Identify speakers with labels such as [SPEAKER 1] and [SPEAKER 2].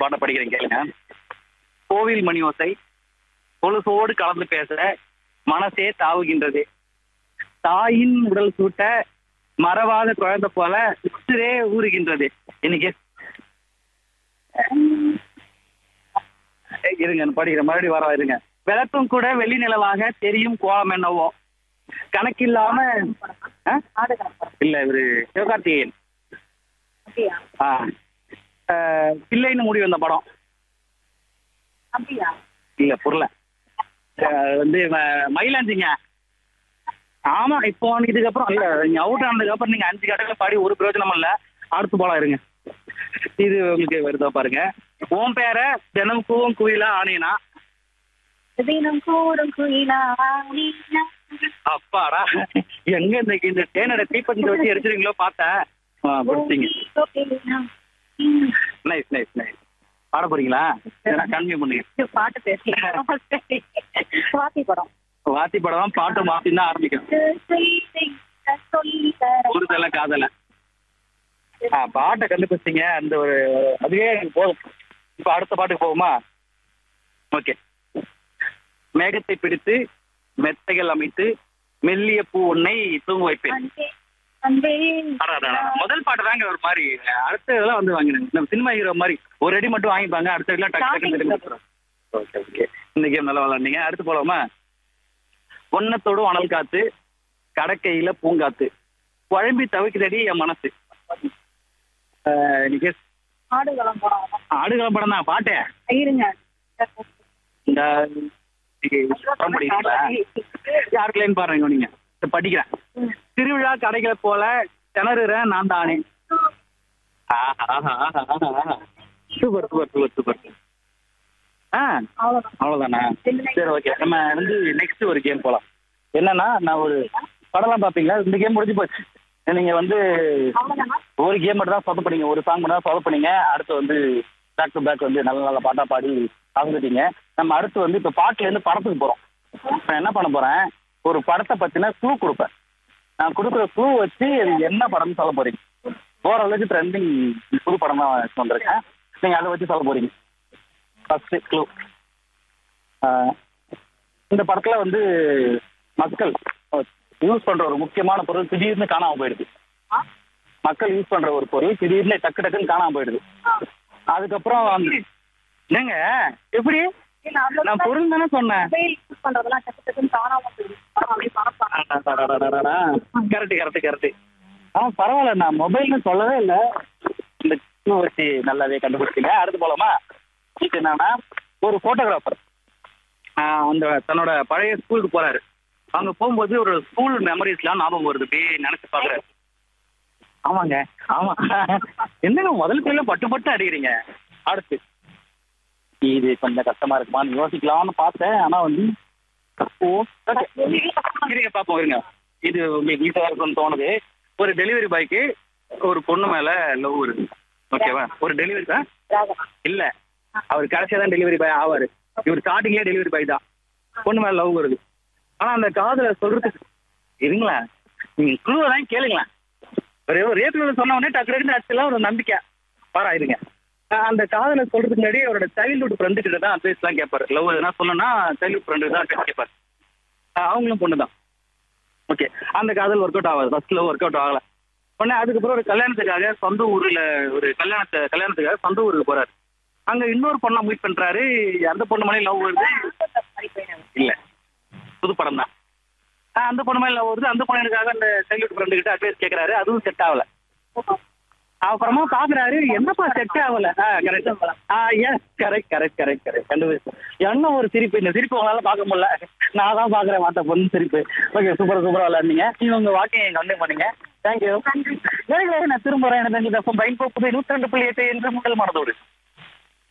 [SPEAKER 1] பாட்டை படிக்கிறேன் கேளுங்க கோவில் மணி ஓசை கொலுசோடு கலந்து பேச மனசே தாவுகின்றது தாயின் உடல் சூட்ட மறவாத குழந்தை போல உசிரே ஊறுகின்றது இன்னைக்கு ஏய், இருங்க நான் படிக்கிற மறுபடியும் வர இருங்க விளக்கும் கூட வெள்ளி நிலவாக தெரியும் கோலம் என்னவோ கணக்கில்லாம ஆ? இல்ல இவரு சிவகார்த்திகேயன்
[SPEAKER 2] அப்படியா
[SPEAKER 1] ஆ அஹ், பிள்ளைன்னு முடிவு வந்த படம்
[SPEAKER 2] அப்படியா
[SPEAKER 1] இல்ல புரியல அஹ், வந்து ம- மயிலாஞ்சிங்க ஆமா இப்போ இதுக்கப்புறம் இல்ல நீங்க அவுட் ஆனதுக்கு அப்புறம் நீங்க அஞ்சு கடையில பாடி ஒரு பிரயோஜனமும் இல்ல அடுத்து போலாம் இருங்க இது உங்களுக்கு வருதா பாருங்க உன் பேரை தினம் கூவம் குயிலா ஆனீனா
[SPEAKER 2] தினம் கூடும் குயிலா நீனா.
[SPEAKER 1] அப்பாடா எங்க இந்த இந்த தேனோட தீப்பந்தத்தை வச்சு எரிச்சிருங்களோ பார்த்தேன் ஆ, பிடிச்சிங்க
[SPEAKER 2] குயிலா. ம்.
[SPEAKER 1] நைஸ் நைஸ் நைஸ் பாட போறீங்களா கன்வியூ பண்ணுங்க
[SPEAKER 2] இது பாட்டு பேசலாம் சுவாதி படம்
[SPEAKER 1] வாத்தி படம் பாட்டு மாத்தி தான் ஆரம்பிக்கும்
[SPEAKER 2] சொல்லி தர
[SPEAKER 1] ஒரு தலை காதல ஆ பாட்டை கண்டுபிடிச்சிங்க அந்த ஒரு அதுவே எனக்கு போதும் இப்போ அடுத்த பாட்டுக்கு போகுமா ஓகே மேகத்தை பிடித்து மெத்தைகள் அமைத்து மெல்லிய பூ உன்னை தூங்க வைப்பேன்
[SPEAKER 2] அன்பே, அன்பே.
[SPEAKER 1] அடா, அடா, அடா. முதல் பாட்டு தாங்க ஒரு மாதிரி அடுத்த இதெல்லாம் வந்து வாங்கினேன் நம்ம சினிமா ஹீரோ மாதிரி ஒரு அடி மட்டும் வாங்கிப்பாங்க அடுத்த இதெல்லாம் டக்கு டக்குன்னு திரும்பி ஓகே ஓகே இந்த கேம் நல்லா விளாண்டீங்க அடுத்து போலாமா பொன்னத்தோடு அனல் காத்து கடக்கையில பூங்காத்து குழம்பி தவிக்குதடி என் மனசு ஆஹ், இன்னைக்கு
[SPEAKER 2] ஆடுகளம் படம்
[SPEAKER 1] ஆடுகளம் படம் தான் பாட்டே
[SPEAKER 2] இருங்க
[SPEAKER 1] இந்த இன்னைக்கு படம் படிக்கிறீங்களா யாருக்குலேன்னு பாருங்க நீங்க இதை படிக்கிறேன் திருவிழா கடைகளை போல திணறுறேன் நான் தானே சூப்பர் சூப்பர் சூப்பர் சூப்பர் ஆ
[SPEAKER 2] அவ்வளவுதான்
[SPEAKER 1] அவ்வளோதானே சரி ஓகே நம்ம வந்து நெக்ஸ்ட் ஒரு கேம் போகலாம் என்னன்னா நான் ஒரு படம்லாம் பார்ப்பீங்களா இந்த கேம் முடிஞ்சு போச்சு நீங்க வந்து
[SPEAKER 2] அவ்வளவுதானா
[SPEAKER 1] ஒரு கேம் மட்டும் தான் சொதப்பீங்க ஒரு சாங் மட்டும் தான் சொதப்பீங்க அடுத்து வந்து பேக் டு பேக் வந்து நல்ல நல்ல பாட்டா பாடி கலந்துட்டீங்க நம்ம அடுத்து வந்து இப்போ பாட்டுல இருந்து படத்துக்கு போறோம் நான் என்ன பண்ண போறேன் ஒரு படத்தை பத்தின க்ளூ கொடுப்பேன் நான் கொடுக்குற க்ளூ வச்சு அது என்ன படம்னு சொல்ல போறீங்க போற அளவுக்கு ட்ரெண்டிங் புது படம் தான் வந்திருக்கேன் நீங்க அதை வச்சு சொல்ல போறீங்க ஃபர்ஸ்ட் க்ளூ இந்த படத்துல வந்து மக்கள் யூஸ் பண்ற ஒரு முக்கியமான பொருள் திடீர்னு காணாம போயிடுது மக்கள் யூஸ் பண்ற ஒரு பொருள் திடீர்னு டக்கு டக்குன்னு காணாம போயிடுது அதுக்கப்புறம் வந்து என்னங்க எப்படி
[SPEAKER 2] இல்ல, அதுல
[SPEAKER 1] நான் பொருள் தானே சொன்னேன்
[SPEAKER 2] மொபைல் யூஸ் பண்றதெல்லாம் டக்கு டக்குன்னு காணாம போயிடுது. அப்படியே பறப்பாங்க.
[SPEAKER 1] கரெக்ட் கரெக்ட் கரெக்ட் ஆ பரவாயில்ல நான் மொபைல்னு சொல்லவே இல்லை இந்த clue வச்சு நல்லாவே கண்டுபிடிச்சிங்க அடுத்து போலாமா இது என்னன்னா ஒரு போட்டோகிராஃபர் அந்த தன்னோட பழைய ஸ்கூலுக்கு போறாரு அங்க போகும்போது ஒரு ஸ்கூல் மெமரிஸ்லாம் ஞாபகம் வருது அப்படியே நினைச்சு பாக்குறாரு ஆமாங்க ஆமா என்னங்க முதல் பேர்ல பட்டு பட்டு அடிக்கிறீங்க அடுத்து இது கொஞ்சம் கஷ்டமா இருக்குமான்னு யோசிக்கலாம்னு பார்த்தேன் ஆனா வந்து ஓ okay. இருங்க பாப்போம் இருங்க இது உங்களுக்கு ஈஸியா இருக்கும்னு தோணுது ஒரு டெலிவரி பாய்க்கு ஒரு பொண்ணு மேல லவ் இருக்கு ஓகேவா ஒரு டெலிவரி தான்
[SPEAKER 2] ராகவா.
[SPEAKER 1] இல்ல அவர் கடைசியா தான் டெலிவரி பாய் ஆவாரு இவர் ஸ்டார்டிங்லயே டெலிவரி பாய் தான் பொண்ணு மேல லவ் வருது ஆனா அந்த காதல சொல்றதுக்கு இருங்களா நீங்க குழுவை தான் கேளுங்களேன் ஒரு ரேப்பில் சொன்ன உடனே டக்கு டக்குன்னு அடிச்சலாம் ஒரு நம்பிக்கை பாரா இருங்க அஹ் அந்த காதலை சொல்றதுக்கு முன்னாடி அவரோட சைல்ட்ஹுட் ஃப்ரெண்டு கிட்ட தான் அட்வைஸ் எல்லாம் கேட்பாரு லவ் எதுனா சொல்லணும்னா சைல்ட்ஹுட் ஃப்ரெண்டு தான் advice கேட்பாரு அஹ் அவங்களும் பொண்ணு தான் ஓகே அந்த காதல் ஒர்க் அவுட் ஆகாது ஃபர்ஸ்ட் லவ் ஒர்க் அவுட் ஆகல உடனே அதுக்கப்புறம் ஒரு கல்யாணத்துக்காக சொந்த ஊர்ல ஒரு கல்யாணத்தை கல்யாணத்துக்காக சொந்த ஊருக்கு போறாரு அங்க இன்னொரு பொண்ணை மீட் பண்றாரு அந்த பொண்ணு மேலே லவ் வருது இல்ல புது படம் தான் ஆஹ் அந்த பொண்ணு மேல லவ் வருது அந்த பொண்ணுக்காக அந்த சைல்ட்ஹுட் ஃப்ரெண்டு கிட்ட அட்வைஸ் கேட்கறாரு அதுவும் செட் ஆகல அப்புறமா பாக்குறாரு என்னப்பா செட் ஆகல கரெக்ட் ஆ yes correct correct correct correct கண்டுபிடிச்சு என்ன ஒரு சிரிப்பு இந்த சிரிப்பு உங்களால பார்க்க முடியல நான் தான் பாக்குறேன் மாத்த பொண்ணு சிரிப்பு ஓகே சூப்பர் சூப்பரா விளையாடுனீங்க நீங்க உங்க வாக்கியம் கண்டினியூ பண்ணீங்க தேங்க்யூ நான் திரும்ப வரேன் எனக்கு தெரிஞ்சு புது நூத்தி ரெண்டு புள்ளி எட்டு என்று முதல் மனதோடு